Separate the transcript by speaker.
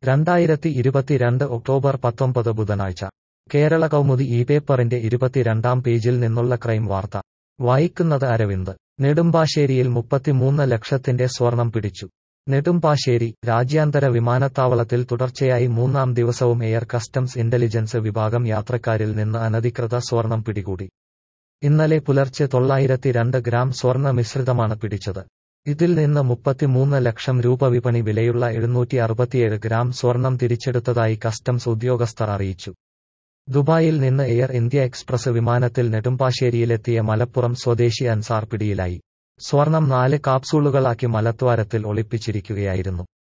Speaker 1: രണ്ടായിരത്തി ഇരുപത്തിരണ്ട് ഒക്ടോബർ പത്തൊമ്പത് ബുധനാഴ്ച കേരള കൗമുദി ഈ പേപ്പറിന്റെ ഇരുപത്തിരണ്ടാം പേജിൽ നിന്നുള്ള ക്രൈം വാർത്ത വായിക്കുന്നത് അരവിന്ദ് നെടുമ്പാശ്ശേരിയിൽ മുപ്പത്തിമൂന്ന് ലക്ഷത്തിന്റെ സ്വർണം പിടിച്ചു നെടുമ്പാശ്ശേരി രാജ്യാന്തര വിമാനത്താവളത്തിൽ തുടർച്ചയായി മൂന്നാം ദിവസവും എയർ കസ്റ്റംസ് ഇന്റലിജൻസ് വിഭാഗം യാത്രക്കാരിൽ നിന്ന് അനധികൃത സ്വർണം പിടികൂടി ഇന്നലെ പുലർച്ചെ തൊള്ളായിരത്തി രണ്ട് ഗ്രാം സ്വർണ്ണ മിശ്രിതമാണ് പിടിച്ചത് ഇതിൽ നിന്ന് മുപ്പത്തിമൂന്ന് ലക്ഷം രൂപ വിപണി വിലയുള്ള എഴുന്നൂറ്റി അറുപത്തിയേഴ് ഗ്രാം സ്വർണം തിരിച്ചെടുത്തതായി കസ്റ്റംസ് ഉദ്യോഗസ്ഥർ അറിയിച്ചു ദുബായിൽ നിന്ന് എയർ ഇന്ത്യ എക്സ്പ്രസ് വിമാനത്തിൽ നെടുമ്പാശ്ശേരിയിലെത്തിയ മലപ്പുറം സ്വദേശി അൻസാർ പിടിയിലായി സ്വർണം നാല് കാപ്സൂളുകളാക്കി മലദ്വാരത്തിൽ ഒളിപ്പിച്ചിരിക്കുകയായിരുന്നു